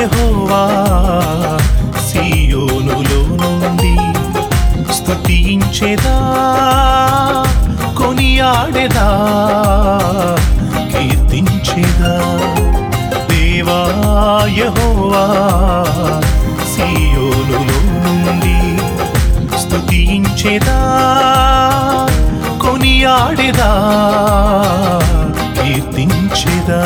యెహోవా సియోనులో నుండి స్తుతించెదా కొనియాడెదా కీర్తించెదా దేవా యెహోవా సియోనులో నుండి స్తుతించెదా కొనియాడెదా కీర్తించెదా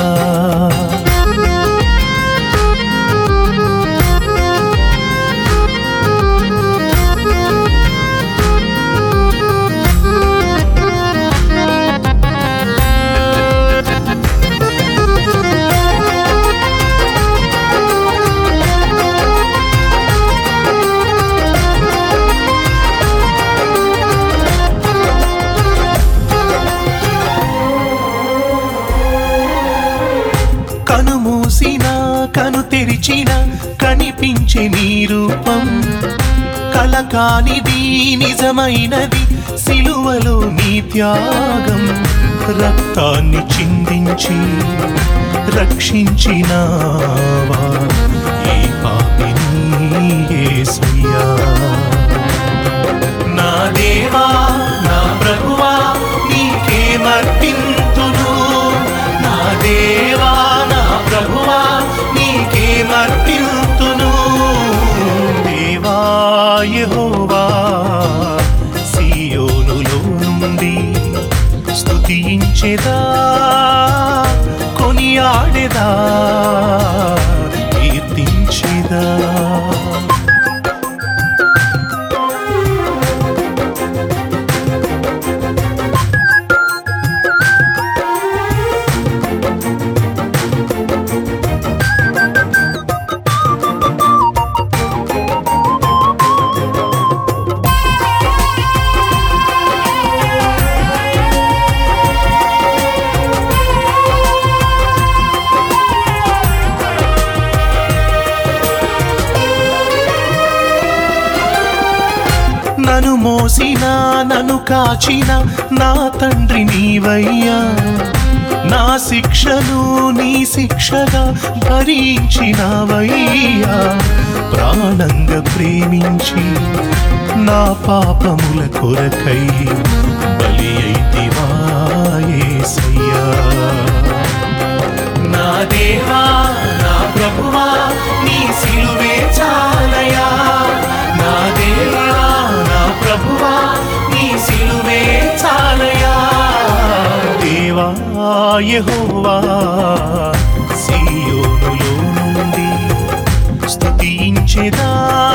కను మూసిన కను తెరిచిన కనిపించే నీ రూపం కల కానిది నిజమైనది సిలువలో నీ త్యాగం రక్తాన్ని చిందించి రక్షించినావా ఈ పాపిని యేసయ్యా నా దేవా నా ప్రభువా నీకే మర్పింతును నా దేవా నా ప్రభువా నీకే మర్పింతును దేవా యెహోవా సియోనులో నుండి స్తుతించెదా కొనియాడెదా కీర్తించెదా నన్ను మోసిన నన్ను కాచిన నా తండ్రి నీవయ్యా నా శిక్షను నీ శిక్షగా భరించినవయ్యా ప్రాణంగా ప్రేమించి నా పాపముల కొరకై బలి అయితివా యేసయ్యా నా దేవా నా ప్రభువా నీ సిలువే చాలయా నా దేవా నా ప్రభువా నీ సిలువే చాలయా దేవా యెహోవా సియోనులో నుండి స్తుతించెదా